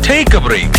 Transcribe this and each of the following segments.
Take a break.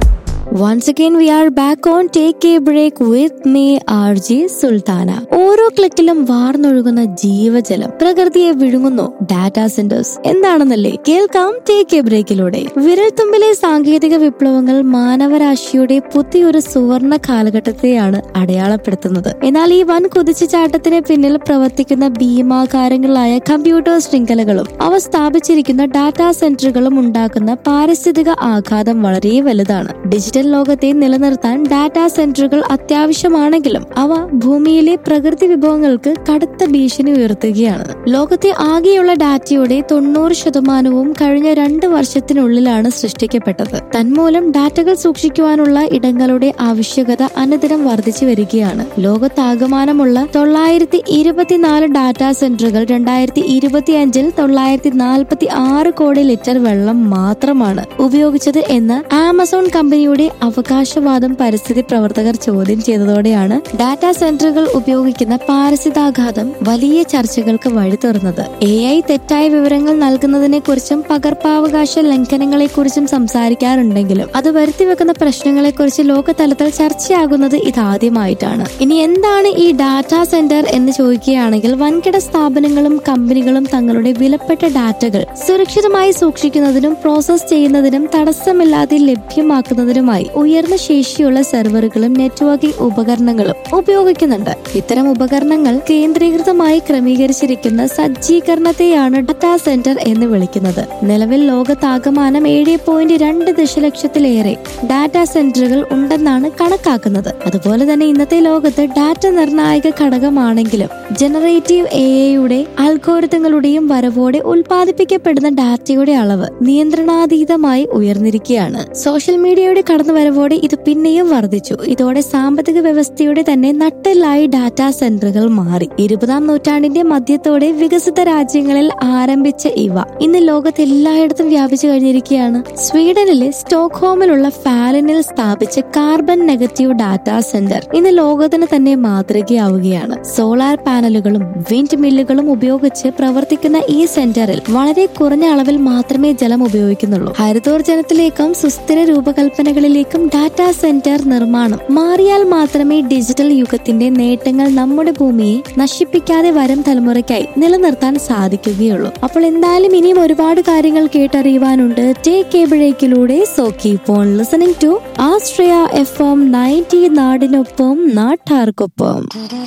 Once again, we are back on Take a Break with me, RJ Sultana ഓരോ ക്ലിക്കിലും വാർന്നൊഴുകുന്ന ജീവജലം പ്രകൃതിയെ വിഴുങ്ങുന്നു data centres എന്താണെന്നല്ലേ കേൾക്കാം take a ബ്രേക്കിലൂടെ വിരൽത്തുമ്പിലെ സാങ്കേതിക വിപ്ലവങ്ങൾ മാനവരാശിയുടെ പുതിയൊരു സുവർണ കാലഘട്ടത്തെയാണ് അടയാളപ്പെടുത്തുന്നത് എന്നാൽ ഈ വൻ കുതിച്ചുചാട്ടത്തിന് പിന്നിൽ പ്രവർത്തിക്കുന്ന ഭീമാകാരങ്ങളായ കമ്പ്യൂട്ടർ ശൃംഖലകളും അവ സ്ഥാപിച്ചിരിക്കുന്ന ഡാറ്റാ സെന്ററുകളും ഉണ്ടാക്കുന്ന പാരിസ്ഥിതിക ആഘാതം വളരെ വലുതാണ് ഡിജിറ്റൽ ലോകത്തെ നിലനിർത്താൻ ഡാറ്റാ സെന്ററുകൾ അത്യാവശ്യമാണെങ്കിലും അവ ഭൂമിയിലെ പ്രകൃതി വിഭവങ്ങൾക്ക് കടുത്ത ഭീഷണി ഉയർത്തുകയാണ് ലോകത്തെ ആകെയുള്ള ഡാറ്റയുടെ തൊണ്ണൂറ് ശതമാനവും കഴിഞ്ഞ രണ്ട് വർഷത്തിനുള്ളിലാണ് സൃഷ്ടിക്കപ്പെട്ടത് തന്മൂലം ഡാറ്റകൾ സൂക്ഷിക്കുവാനുള്ള ഇടങ്ങളുടെ ആവശ്യകത അനുദിനം വർദ്ധിച്ചു വരികയാണ് ലോകത്താകമാനമുള്ള തൊള്ളായിരത്തി ഇരുപത്തിനാല് ഡാറ്റാ സെന്ററുകൾ രണ്ടായിരത്തി ഇരുപത്തി അഞ്ചിൽ തൊള്ളായിരത്തി നാൽപ്പത്തി ആറ് കോടി ലിറ്റർ വെള്ളം മാത്രമാണ് ഉപയോഗിച്ചത് എന്ന് ആമസോൺ കമ്പനിയുടെ അവകാശവാദം പരിസ്ഥിതി പ്രവർത്തകർ ചോദ്യം ചെയ്തതോടെയാണ് ഡാറ്റാ സെന്ററുകൾ ഉപയോഗിക്കുന്ന പാരിസ്ഥിതാഘാതം വലിയ ചർച്ചകൾക്ക് വഴി തുറന്നത് എ ഐ തെറ്റായ വിവരങ്ങൾ നൽകുന്നതിനെ കുറിച്ചും പകർപ്പാവകാശ ലംഘനങ്ങളെ കുറിച്ചും സംസാരിക്കാറുണ്ടെങ്കിലും അത് വരുത്തിവെക്കുന്ന പ്രശ്നങ്ങളെ കുറിച്ച് ലോകതലത്തിൽ ചർച്ചയാകുന്നത് ഇതാദ്യമായിട്ടാണ് ഇനി എന്താണ് ഈ ഡാറ്റാ സെന്റർ എന്ന് ചോദിക്കുകയാണെങ്കിൽ വൻകിട സ്ഥാപനങ്ങളും കമ്പനികളും തങ്ങളുടെ വിലപ്പെട്ട ഡാറ്റകൾ സുരക്ഷിതമായി സൂക്ഷിക്കുന്നതിനും പ്രോസസ് ചെയ്യുന്നതിനും തടസ്സമില്ലാതെ ലഭ്യമാക്കുന്നതിനുമായി ഉയർന്ന ശേഷിയുള്ള സെർവറുകളും നെറ്റ്വർക്കിംഗ് ഉപകരണങ്ങളും ഉപയോഗിക്കുന്നുണ്ട് ഇത്തരം ഉപകരണങ്ങൾ കേന്ദ്രീകൃതമായി ക്രമീകരിച്ചിരിക്കുന്ന സജ്ജീകരണത്തെയാണ് ഡാറ്റാ സെന്റർ എന്ന് വിളിക്കുന്നത് നിലവിൽ ലോകത്താകമാനം ഏഴ് പോയിന്റ് രണ്ട് ദശലക്ഷത്തിലേറെ ഡാറ്റാ സെന്ററുകൾ ഉണ്ടെന്നാണ് കണക്കാക്കുന്നത് അതുപോലെ തന്നെ ഇന്നത്തെ ലോകത്ത് ഡാറ്റ നിർണായക ഘടകമാണെങ്കിലും ജനറേറ്റീവ് എ ഐയുടെ അൽഗോരിതങ്ങളുടെയും വരവോടെ ഉൽപ്പാദിപ്പിക്കപ്പെടുന്ന ഡാറ്റയുടെ അളവ് നിയന്ത്രണാതീതമായി ഉയർന്നിരിക്കുകയാണ് സോഷ്യൽ മീഡിയയുടെ കടന്നുവരവോടെ ഇത് പിന്നെയും വർദ്ധിച്ചു ഇതോടെ സാമ്പത്തിക വ്യവസ്ഥയുടെ തന്നെ നട്ടെല്ലായി ഡാറ്റാ സെന്ററുകൾ മാറി ഇരുപതാം നൂറ്റാണ്ടിന്റെ മധ്യത്തോടെ വികസിത രാജ്യങ്ങളിൽ ആരംഭിച്ച ഇവ ഇന്ന് ലോകത്ത് എല്ലായിടത്തും വ്യാപിച്ചു കഴിഞ്ഞിരിക്കുകയാണ് സ്വീഡനിലെ സ്റ്റോക്ക്ഹോമിലുള്ള ഫാലിനിൽ സ്ഥാപിച്ച കാർബൺ നെഗറ്റീവ് ഡാറ്റാ സെന്റർ ഇന്ന് ലോകത്തിന് തന്നെ മാതൃകയാവുകയാണ് സോളാർ പാനലുകളും വിൻഡ് മില്ലുകളും ഉപയോഗിച്ച് പ്രവർത്തിക്കുന്ന ഈ സെന്ററിൽ വളരെ കുറഞ്ഞ അളവിൽ മാത്രമേ ജലം ഉപയോഗിക്കുന്നുള്ളൂ ഹരിതോർജനത്തിലേക്കും സുസ്ഥിര രൂപകൽപ്പനകളിലേക്കും ഡാറ്റാ സെന്റർ നിർമ്മാണം മാറിയാൽ മാത്രമേ ഡിജിറ്റൽ യുഗത്തിന്റെ നേട്ടങ്ങൾ നമ്മുടെ ഭൂമിയെ നശിപ്പിക്കാതെ വരും തലമുറയ്ക്കായി നിലനിർത്താൻ സാധിക്കുകയുള്ളൂ അപ്പോൾ എന്തായാലും ഇനിയും ഒരുപാട് കാര്യങ്ങൾ കേട്ടറിയുവാനുണ്ട് ടേക്ക് എ ബ്രേക്കിലൂടെ so keep on listening to Astria F M ninety നാടിനൊപ്പം നാട്ടാർക്കൊപ്പം